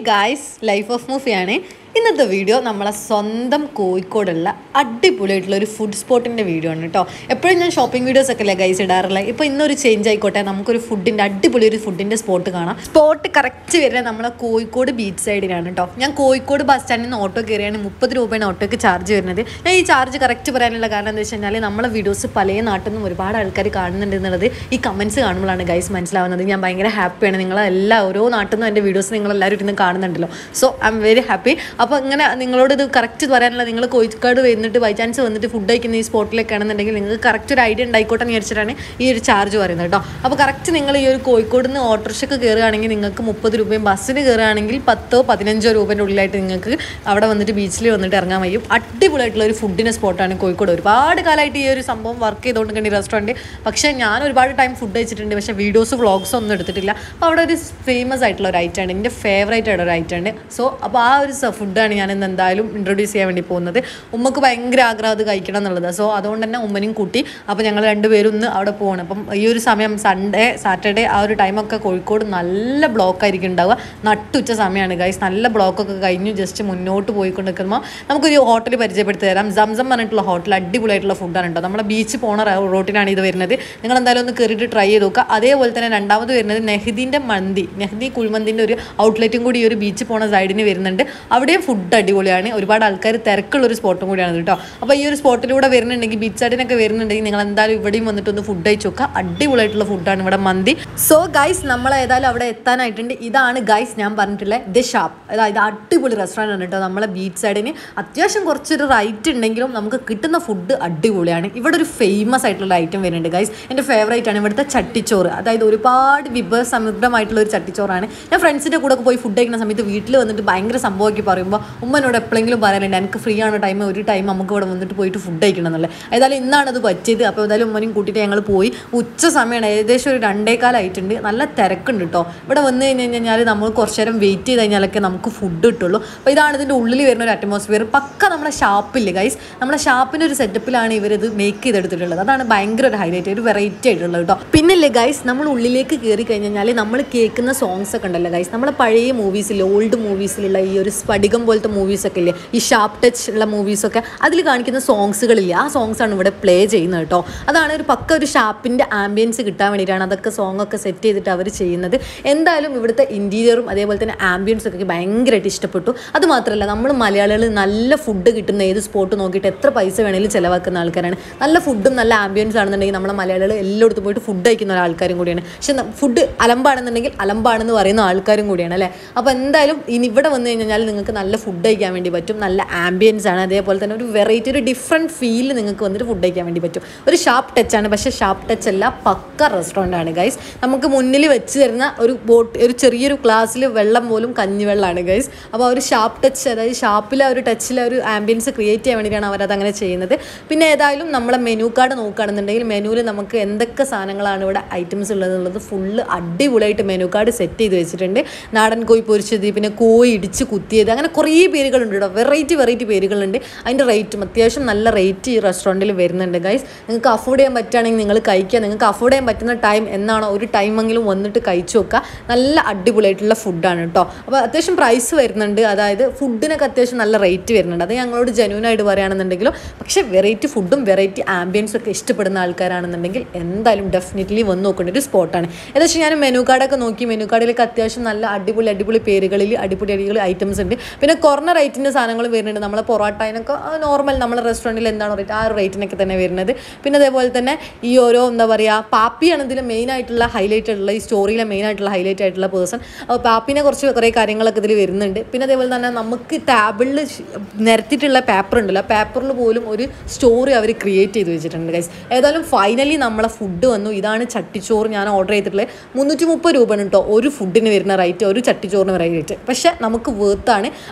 guys life of മൂഫിയാണ് ഇന്നത്തെ video നമ്മളെ സ്വന്തം കോഴിക്കോടുള്ള അടിപൊളിയായിട്ടുള്ള ഒരു ഫുഡ് സ്പോട്ടിൻ്റെ വീഡിയോ ആണ് കേട്ടോ എപ്പോഴും ഞാൻ ഷോപ്പിംഗ് വീഡിയോസ് ഒക്കെ അല്ലേ ഗൈസ് ഇടാറുള്ളത് ഇപ്പോൾ ഇന്നൊരു ചേഞ്ച് ആയിക്കോട്ടെ നമുക്കൊരു ഫുഡിൻ്റെ അടിപൊളി ഒരു ഫുഡിൻ്റെ സ്പോട്ട് കാണാം സ്പോട്ട് കറക്റ്റ് വരുന്നത് നമ്മളെ കോഴിക്കോട് ബീച്ച് സൈഡിലാണ് കേട്ടോ ഞാൻ കോഴിക്കോട് ബസ് സ്റ്റാൻഡിൽ നിന്ന് ഓട്ടോ കയറിയാണ് മുപ്പത് രൂപയാണ് ഓട്ടോയ്ക്ക് ചാർജ് വരുന്നത് ഞാൻ ഈ ചാർജ് കറക്റ്റ് പറയാനുള്ള കാരണം എന്താ വെച്ച് കഴിഞ്ഞാൽ നമ്മളെ വീഡിയോസ് പല നാട്ടിൽ നിന്നും ഒരുപാട് ആൾക്കാർ കാണുന്നുണ്ട് എന്നുള്ളത് ഈ കമൻസ് കാണുമ്പോഴാണ് ഗൈസ് മനസ്സിലാവുന്നത് ഞാൻ ഭയങ്കര ഹാപ്പിയാണ് നിങ്ങൾ എല്ലാ ഓരോ നാട്ടിൽ നിന്നും എൻ്റെ വീഡിയോസ് നിങ്ങൾ എല്ലാവരും ഇരുന്ന് കാണുന്നുണ്ടല്ലോ so I'm very happy അപ്പോൾ ഇങ്ങനെ നിങ്ങളോട് ഇത് കറക്റ്റ് പറയാനുള്ള നിങ്ങൾ കോഴിക്കോട് വന്നിട്ട് ബൈ ചാൻസ് വന്നിട്ട് ഫുഡ് കഴിക്കുന്ന ഈ സ്പോട്ടിലേക്കാണെന്നുണ്ടെങ്കിൽ നിങ്ങൾക്ക് കറക്റ്റ് ഒരു ഐഡിയ ഉണ്ടായിക്കോട്ടെ എന്ന് വിചാരിച്ചിട്ടാണ് ഈ ഒരു ചാർജ് പറയുന്നത് കേട്ടോ അപ്പോൾ കറക്റ്റ് നിങ്ങൾ ഈ ഒരു കോഴിക്കോട് നിന്ന് ഓട്ടോറിക്ഷയ്ക്ക് കയറുകയാണെങ്കിൽ നിങ്ങൾക്ക് മുപ്പത് രൂപയും ബസ്സിന് കയറുകയാണെങ്കിൽ പത്തോ പതിനഞ്ചോ രൂപേൻ്റെ ഉള്ളിലായിട്ട് നിങ്ങൾക്ക് അവിടെ വന്നിട്ട് ബീച്ചിൽ വന്നിട്ട് ഇറങ്ങാൻ കഴിയും അടിപൊളിയായിട്ടുള്ള ഒരു ഫുഡിൻ്റെ സ്പോട്ടാണ് കോഴിക്കോട് ഒരുപാട് കാലമായിട്ട് ഈ ഒരു സംഭവം വർക്ക് ചെയ്തുകൊണ്ടിരിക്കുന്ന ഈ റെസ്റ്റോറൻറ്റ് പക്ഷേ ഞാൻ ഒരുപാട് ടൈം ഫുഡ് കഴിച്ചിട്ടുണ്ട് പക്ഷേ വീഡിയോസ് വ്ളോഗ്സ് ഒന്നും എടുത്തിട്ടില്ല അപ്പോൾ അവിടെ ഒരു ഫേമസ് ആയിട്ടുള്ള ഒരു ഐറ്റമാണ് എൻ്റെ ഫേവറേറ്റ് ആയിട്ടുള്ള ഒരു ഐറ്റമാണ് സോ അപ്പോൾ ആ ഒരു ഫുഡാണ് ഞാൻ ഇന്ന് എന്തായാലും ഇൻട്രൊഡ്യൂസ് ചെയ്യാൻ വേണ്ടി പോകുന്നത് ഉമ്മക്ക് ഭയങ്കര ആഗ്രഹം അത് കഴിക്കണം എന്നുള്ളത് സോ അതുകൊണ്ട് തന്നെ ഉമ്മനെയും കൂട്ടി അപ്പോൾ ഞങ്ങൾ രണ്ടുപേരും ഒന്ന് അവിടെ പോകണം അപ്പം ഈ ഒരു സമയം സൺഡേ സാറ്റർഡേ ആ ഒരു ടൈമൊക്കെ കോഴിക്കോട് നല്ല ബ്ലോക്ക് ആയിരിക്കും ഉണ്ടാവുക നട്ടുച്ച സമയമാണ് ഗൈസ് നല്ല ബ്ലോക്കൊക്കെ കഴിഞ്ഞു ജസ്റ്റ് മുന്നോട്ട് പോയിക്കൊണ്ട് നിൽക്കുമ്പോൾ നമുക്കൊരു ഹോട്ടൽ പരിചയപ്പെടുത്തി തരാം സംസം പറഞ്ഞിട്ടുള്ള ഹോട്ടൽ അടിപൊളിയായിട്ടുള്ള ഫുഡാണ് കേട്ടോ നമ്മുടെ ബീച്ച് പോണ റോട്ടിനാണ് ഇത് വരുന്നത് നിങ്ങൾ എന്തായാലും ഒന്ന് കയറിയിട്ട് ട്രൈ ചെയ്ത് നോക്കുക അതേപോലെ തന്നെ രണ്ടാമത് വരുന്നത് നെഹ്ദീൻ്റെ മന്തി നെഹ്ദി കുഴിമന്തിൻ്റെ ഒരു ഔട്ട്ലെറ്റും കൂടി ഈ ഒരു ബീച്ച് പോണ സൈഡിന് വരുന്നുണ്ട് അവിടെയും ഫുഡ് അടിപൊളിയാണ് ഒരുപാട് ആൾക്കാർ തിരക്കുള്ള ഒരു സ്പോട്ടും കൂടിയാണ് കേട്ടോ അപ്പോൾ ഈ ഒരു സ്പോട്ടിലൂടെ വരുന്നുണ്ടെങ്കിൽ ബീച്ച് സൈഡിനൊക്കെ വരുന്നുണ്ടെങ്കിൽ നിങ്ങൾ എന്തായാലും ഇവിടെയും വന്നിട്ട് ഒന്ന് ഫുഡ് കഴിച്ച് നോക്കുക അടിപൊളിയായിട്ടുള്ള ഫുഡാണ് ഇവിടെ മന്തി സോ ഗൈസ് നമ്മൾ ഏതായാലും അവിടെ എത്താനായിട്ടുണ്ട് ഇതാണ് ഗൈസ് ഞാൻ പറഞ്ഞിട്ടുള്ള ദ ഷാപ്പ് അതായത് അടിപൊളി റെസ്റ്റോറൻ്റ് ആണ് കേട്ടോ നമ്മളെ ബീച്ച് സൈഡിന് അത്യാവശ്യം കുറച്ചൊരു റൈറ്റ് ഉണ്ടെങ്കിലും നമുക്ക് കിട്ടുന്ന ഫുഡ് അടിപൊളിയാണ് ഇവിടെ ഒരു ഫേമസ് ആയിട്ടുള്ള ഐറ്റം വരുന്നുണ്ട് ഗൈസ് എൻ്റെ ഫേവറേറ്റ് ആണ് ഇവിടുത്തെ ചട്ടിച്ചോറ് അതായത് ഒരുപാട് വിഭവ സമൃദ്ധമായിട്ടുള്ള ഒരു ചട്ടിച്ചോറാണ് ഞാൻ ഫ്രണ്ട്സിൻ്റെ കൂടെ ഒക്കെ പോയി ഫുഡ് കഴിക്കുന്ന സമയത്ത് വീട്ടിൽ വന്നിട്ട് ഭയങ്കര സംഭവമാക്കി പറയുമ്പോൾ ഉമ്മനോട് എപ്പോഴെങ്കിലും പറയാനുണ്ട് എനിക്ക് ഫ്രീ ആണ് ടൈം ഒരു ടൈം നമുക്ക് ഇവിടെ വന്നിട്ട് പോയിട്ട് ഫുഡ് കഴിക്കണം എന്നുള്ളത് ഏതായാലും ഇന്നാണ് അത് പറ്റിയത് അപ്പോൾ ഏതായാലും ഉമ്മനും കൂട്ടിയിട്ട് ഞങ്ങൾ പോയി ഉച്ച സമയമാണ് ഏകദേശം ഒരു രണ്ടേകാലായിട്ടുണ്ട് നല്ല തിരക്കുണ്ട് കേട്ടോ ഇവിടെ വന്നു കഴിഞ്ഞ് കഴിഞ്ഞാൽ നമ്മൾ കുറച്ച് നേരം വെയിറ്റ് ചെയ്ത് കഴിഞ്ഞാലൊക്കെ നമുക്ക് ഫുഡ് കിട്ടുള്ളൂ അപ്പോൾ ഇതാണ് ഇതിൻ്റെ ഉള്ളിൽ വരുന്ന ഒരു അറ്റ്മോസ്ഫിയർ പക്ക നമ്മളെ ഷാപ്പില്ലേ ഗൈസ് നമ്മളെ ഷാപ്പിൻ്റെ ഒരു സെറ്റപ്പിലാണ് ഇവരിത് മേക്ക് ചെയ്തെടുത്തിട്ടുള്ളത് അതാണ് ഭയങ്കര ഒരു ഹൈലൈറ്റ് ഒരു വെറൈറ്റി ആയിട്ടുള്ളത് കേട്ടോ പിന്നില്ലേ ഗൈസ് നമ്മൾ ഉള്ളിലേക്ക് കയറി കഴിഞ്ഞാൽ നമ്മൾ കേൾക്കുന്ന സോങ്സ് ഒക്കെ ഉണ്ടല്ലോ ഗൈസ് നമ്മളെ പഴയ മൂവീസിൽ ഓൾഡ് മൂവീസിലുള്ള ഈ ഒരു സ്ഫടികം പോലത്തെ മൂവീസൊക്കെ ഇല്ലേ ഈ ഷാർപ്പ് ടച്ച് ഉള്ള മൂവീസൊക്കെ അതിൽ കാണിക്കുന്ന സോങ്സുകളില്ലേ ആ സോങ്സ് ആണ് ഇവിടെ പ്ലേ ചെയ്യുന്നത് കേട്ടോ അതാണ് ഒരു പക്ക ഒരു ഷാപ്പിൻ്റെ ആംബിയൻസ് കിട്ടാൻ വേണ്ടിയിട്ടാണ് അതൊക്കെ സോങ് ഒക്കെ സെറ്റ് ചെയ്തിട്ട് അവർ ചെയ്യുന്നത് എന്തായാലും ഇവിടുത്തെ ഇൻറ്റീരിയറും അതേപോലെ തന്നെ ആംബിയൻസും ഒക്കെ ഭയങ്കരമായിട്ട് ഇഷ്ടപ്പെട്ടു അത് മാത്രമല്ല നമ്മൾ മലയാളികൾ നല്ല ഫുഡ് കിട്ടുന്ന ഏത് സ്പോട്ട് നോക്കിയിട്ട് എത്ര പൈസ വേണേലും ചിലവാക്കുന്ന ആൾക്കാരാണ് നല്ല ഫുഡും നല്ല ആംബിയൻസ് ആണെന്നുണ്ടെങ്കിൽ നമ്മളെ മലയാളികൾ എല്ലായിടത്തും പോയിട്ട് ഫുഡ് കഴിക്കുന്ന ഒരാൾക്കാരും കൂടിയാണ് പക്ഷെ ഫുഡ് അലമ്പാണെന്നുണ്ടെങ്കിൽ അലമ്പാണെന്ന് പറയുന്ന ആൾക്കാരും കൂടിയാണ് അല്ലേ അപ്പോൾ എന്തായാലും ഇനി ഇവിടെ വന്നു കഴിഞ്ഞാൽ നിങ്ങൾക്ക് നല്ല ഫുഡ് കഴിക്കാൻ വേണ്ടി പറ്റും നല്ല ആംബിയൻസ് ആണ് അതേപോലെ തന്നെ ഒരു വെറൈറ്റി ഒരു ഡിഫറെൻറ്റ് ഫീൽ നിങ്ങൾക്ക് വന്നിട്ട് ഫുഡ് കഴിക്കാൻ വേണ്ടി പറ്റും ഒരു ഷാപ്പ് ടച്ച് ആണ് പക്ഷേ ഷാപ്പ് ടച്ച് അല്ല പക്ക റെസ്റ്റോറൻ്റ് ആണ് ഗൈസ് നമുക്ക് മുന്നിൽ വെച്ച് തരുന്ന ഒരു ബോട്ട് ഒരു ചെറിയൊരു ഗ്ലാസ്സിൽ വെള്ളം പോലും കഞ്ഞിവെള്ളമാണ് ഗൈസ് അപ്പോൾ ആ ഒരു ഷാപ്പ് ടച്ച് അതായത് ഷാപ്പിലെ ഒരു ടച്ചിലെ ഒരു ആംബിയൻസ് ക്രിയേറ്റ് ചെയ്യാൻ വേണ്ടിയിട്ടാണ് അവരത് അങ്ങനെ ചെയ്യുന്നത് പിന്നെ ഏതായാലും നമ്മളെ മെനു കാർഡ് നോക്കുകയാണെന്നുണ്ടെങ്കിൽ മെനുവിൽ നമുക്ക് എന്തൊക്കെ സാധനങ്ങളാണ് ഇവിടെ ഐറ്റംസ് ഉള്ളതെന്നുള്ളത് ഫുള്ള് അടിപൊളിയായിട്ട് മെനു കാർഡ് സെറ്റ് ചെയ്ത് വെച്ചിട്ടുണ്ട് നാടൻ കോഴി പൊരിച്ചത് പിന്നെ കോഴി ഇടിച്ച് കുത്തിയത് അങ്ങനെ കുറേ പേരുകളുണ്ട് കേട്ടോ വെറൈറ്റി വെറൈറ്റി പേരുകളുണ്ട് അതിൻ്റെ റേറ്റും അത്യാവശ്യം നല്ല റേറ്റ് ഈ റെസ്റ്റോറൻറ്റിൽ വരുന്നുണ്ട് ഗൈസ് നിങ്ങൾക്ക് അഫോർഡ് ചെയ്യാൻ പറ്റുകയാണെങ്കിൽ നിങ്ങൾ കഴിക്കുക നിങ്ങൾക്ക് അഫോർഡ് ചെയ്യാൻ പറ്റുന്ന ടൈം എന്നാണോ ഒരു ടൈമെങ്കിലും വന്നിട്ട് കഴിച്ചു നോക്കുക നല്ല അടിപൊളിയായിട്ടുള്ള ഫുഡാണ് കേട്ടോ അപ്പോൾ അത്യാവശ്യം പ്രൈസ് വരുന്നുണ്ട് അതായത് ഫുഡിനൊക്കെ അത്യാവശ്യം നല്ല റേറ്റ് വരുന്നുണ്ട് അത് ഞങ്ങളോട് ജെന്യൂൻ ആയിട്ട് പറയുകയാണെന്നുണ്ടെങ്കിലും പക്ഷേ വെറൈറ്റി ഫുഡും വെറൈറ്റി ആംബിയൻസും ഒക്കെ ഇഷ്ടപ്പെടുന്ന ആൾക്കാരാണെന്നുണ്ടെങ്കിൽ എന്തായാലും ഡെഫിനറ്റ്ലി വന്ന് നോക്കേണ്ട ഒരു സ്പോട്ടാണ് ഏകദേശം ഞാൻ മെനു കാർഡൊക്കെ നോക്കി മെനു കാർഡിലേക്ക് അത്യാവശ്യം നല്ല അടിപൊളി അടിപൊളി പേരുകളിൽ അടിപൊളി അടിപൊളി ഐറ്റംസ് ഉണ്ട് പിന്നെ കുറഞ്ഞ റേറ്റിൻ്റെ സാധനങ്ങൾ വരുന്നുണ്ട് നമ്മളെ പൊറോട്ടയിനൊക്കെ നോർമൽ നമ്മളെ റെസ്റ്റോറൻറ്റിൽ എന്താണോ റേറ്റ് ആ ഒരു റേറ്റിനൊക്കെ തന്നെ വരുന്നത് പിന്നെ അതേപോലെ തന്നെ ഈ ഓരോ എന്താ പറയുക പാപ്പിയാണ് ഇതിൽ മെയിൻ ആയിട്ടുള്ള ഹൈലൈറ്റ് ആയിട്ടുള്ള ഈ സ്റ്റോറിയിലെ മെയിൻ ആയിട്ടുള്ള ഹൈലൈറ്റ് ആയിട്ടുള്ള പേഴ്സൺ അപ്പോൾ പാപ്പിനെ കുറച്ച് കുറേ കാര്യങ്ങളൊക്കെ ഇതിൽ വരുന്നുണ്ട് പിന്നെ അതേപോലെ തന്നെ നമുക്ക് ടാബിളിൽ നിരത്തിയിട്ടുള്ള പേപ്പർ ഉണ്ടല്ലോ പേപ്പറിൽ പോലും ഒരു സ്റ്റോറി അവർ ക്രിയേറ്റ് ചെയ്ത് വെച്ചിട്ടുണ്ട് ഗൈസ് ഏതായാലും ഫൈനലി നമ്മളെ ഫുഡ് വന്നു ഇതാണ് ചട്ടിച്ചോറ് ഞാൻ ഓർഡർ ചെയ്തിട്ടുള്ളത് മുന്നൂറ്റി മുപ്പത് രൂപയാണ് കേട്ടോ ഒരു ഫുഡിന് വരുന്ന റേറ്റ് ഒരു ചട്ടിച്ചോറിന് റേറ്റ് പക്ഷേ നമുക്ക് വേർത്താണ്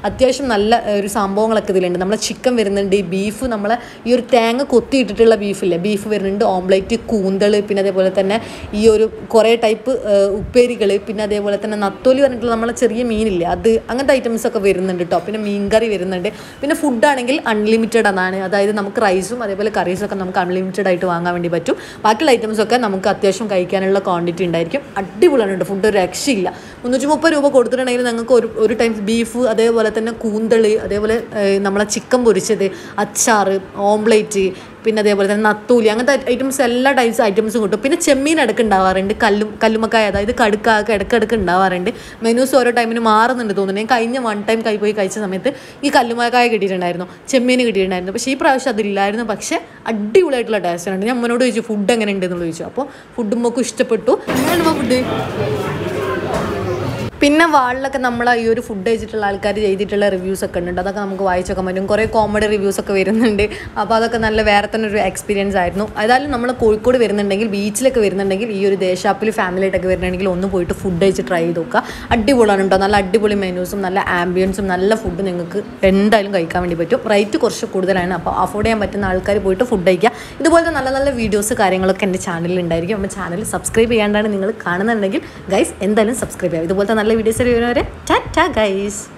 അത്യാവശ്യം നല്ല ഏഹ്, ഒരു സംഭവങ്ങളൊക്കെ ഇതിലുണ്ട് നമ്മളെ ചിക്കൻ വരുന്നുണ്ട് ബീഫ് നമ്മളെ ഈ ഒരു തേങ്ങ കൊത്തിയിട്ടിട്ടുള്ള ബീഫില്ലേ ബീഫ് വരുന്നുണ്ട് ഓംലേറ്റ് കൂന്തൾ പിന്നെ അതേപോലെ തന്നെ ഈ ഒരു കുറേ ടൈപ്പ് ഉപ്പേരികൾ പിന്നെ അതേപോലെ തന്നെ നത്തോലി പറഞ്ഞിട്ടുള്ള നമ്മളെ ചെറിയ മീനില്ലേ അത് അങ്ങനത്തെ ഐറ്റംസ് ഒക്കെ വരുന്നുണ്ട് കേട്ടോ പിന്നെ മീൻകറി വരുന്നുണ്ട് പിന്നെ ഫുഡാണെങ്കിൽ അൺലിമിറ്റഡ് ആണ് അതായത് നമുക്ക് റൈസും അതേപോലെ കറീസും ഒക്കെ നമുക്ക് അൺലിമിറ്റഡ് ആയിട്ട് വാങ്ങാൻ വേണ്ടി പറ്റും ബാക്കിയുള്ള ഐറ്റംസ് ഒക്കെ നമുക്ക് അത്യാവശ്യം കഴിക്കാനുള്ള ക്വാണ്ടിറ്റി ഉണ്ടായിരിക്കും അടിപൊളിയാണ് കേട്ടോ ഫുഡ് ഒരു രക്ഷയില്ല മുന്നൂറ്റി മുപ്പത് രൂപ കൊടുത്തിട്ടുണ്ടെങ്കിൽ നിങ്ങൾക്ക് ഒരു ഒരു ടൈം ബീഫ് അതേപോലെ തന്നെ കൂന്തൾ അതേപോലെ ഏഹ്, നമ്മളെ ചിക്കൻ പൊരിച്ചത് അച്ചാറ് ഓംലേറ്റ് പിന്നെ അതേപോലെ തന്നെ നത്തൂലി അങ്ങനത്തെ ഐറ്റംസ് എല്ലാ ടൈപ്സ് ഐറ്റംസും കിട്ടും പിന്നെ ചെമ്മീൻ ഇടയ്ക്ക് ഉണ്ടാവാറുണ്ട് കല്ലും കല്ലുമക്കായ അതായത് കടുക്കാക്ക് ഇടയ്ക്കിടയ്ക്ക് ഉണ്ടാവാറുണ്ട് മെനൂസ് ഓരോ ടൈമിന് മാറുന്നുണ്ട് തോന്നുന്നു ഞാൻ കഴിഞ്ഞ വൺ ടൈം കൈ പോയി കഴിച്ച സമയത്ത് ഈ കല്ലുമക്കായ കിട്ടിയിട്ടുണ്ടായിരുന്നു ചെമ്മീൻ കിട്ടിയിട്ടുണ്ടായിരുന്നു പക്ഷേ ഈ പ്രാവശ്യം അതില്ലായിരുന്നു പക്ഷേ അടിപൊളിയായിട്ടുള്ള ടേസ്റ്റ് ഉണ്ട് ഞാൻ അമ്മനോട് ചോദിച്ചു ഫുഡ് എങ്ങനെ ഉണ്ട് എന്ന് ചോദിച്ചു അപ്പോൾ ഫുഡ് നമുക്ക് ഇഷ്ടപ്പെട്ടു എങ്ങനെയാണ് ഫുഡ് പിന്നെ വാളിലൊക്കെ നമ്മൾ ഈ ഒരു ഫുഡ് കഴിച്ചിട്ടുള്ള ആൾക്കാർ ചെയ്തിട്ടുള്ള റിവ്യൂസ് ഒക്കെ ഉണ്ട് അതൊക്കെ നമുക്ക് വായിച്ചൊക്കെ പറ്റും കുറേ കോമഡി റിവ്യൂസ് ഒക്കെ വരുന്നുണ്ട് അപ്പോൾ അതൊക്കെ നല്ല വേറെ തന്നെ ഒരു എക്സ്പീരിയൻസ് ആയിരുന്നു ഏതായാലും നമ്മൾ കോഴിക്കോട് വരുന്നുണ്ടെങ്കിൽ ബീച്ചിലൊക്കെ വരുന്നുണ്ടെങ്കിൽ ഈ ഒരു ദേശാപ്പിൽ ഫാമിലി ആയിട്ടൊക്കെ വരുന്നുണ്ടെങ്കിൽ ഒന്ന് പോയിട്ട് ഫുഡ് കഴിച്ച് ട്രൈ ചെയ്ത് നോക്കുക അടിപൊളിയാണ് കേട്ടോ നല്ല അടിപൊളി മെനൂസും നല്ല ആംബിയൻസും നല്ല ഫുഡ് നിങ്ങൾക്ക് എന്തായാലും കഴിക്കാൻ വേണ്ടി പറ്റും റേറ്റ് കുറച്ച് കൂടുതലാണ് അപ്പോൾ അഫോർഡ് ചെയ്യാൻ പറ്റുന്ന ആൾക്കാർ പോയിട്ട് ഫുഡ് കഴിക്കുക ഇതുപോലത്തെ നല്ല നല്ല വീഡിയോസ് കാര്യങ്ങളൊക്കെ എൻ്റെ ചാനലിൽ ഉണ്ടായിരിക്കും അപ്പോൾ ചാനൽ സബ്സ്ക്രൈബ് ചെയ്യാണ്ടാണ് നിങ്ങൾ കാണുന്നുണ്ടെങ്കിൽ ഗൈസ് എന്തായാലും സബ്സ്ക്രൈബ് ചെയ്യുക ഇതുപോലത്തെ നല്ല വീഡിയോസ് വരുന്നവരെ ടാറ്റ ഗൈസ്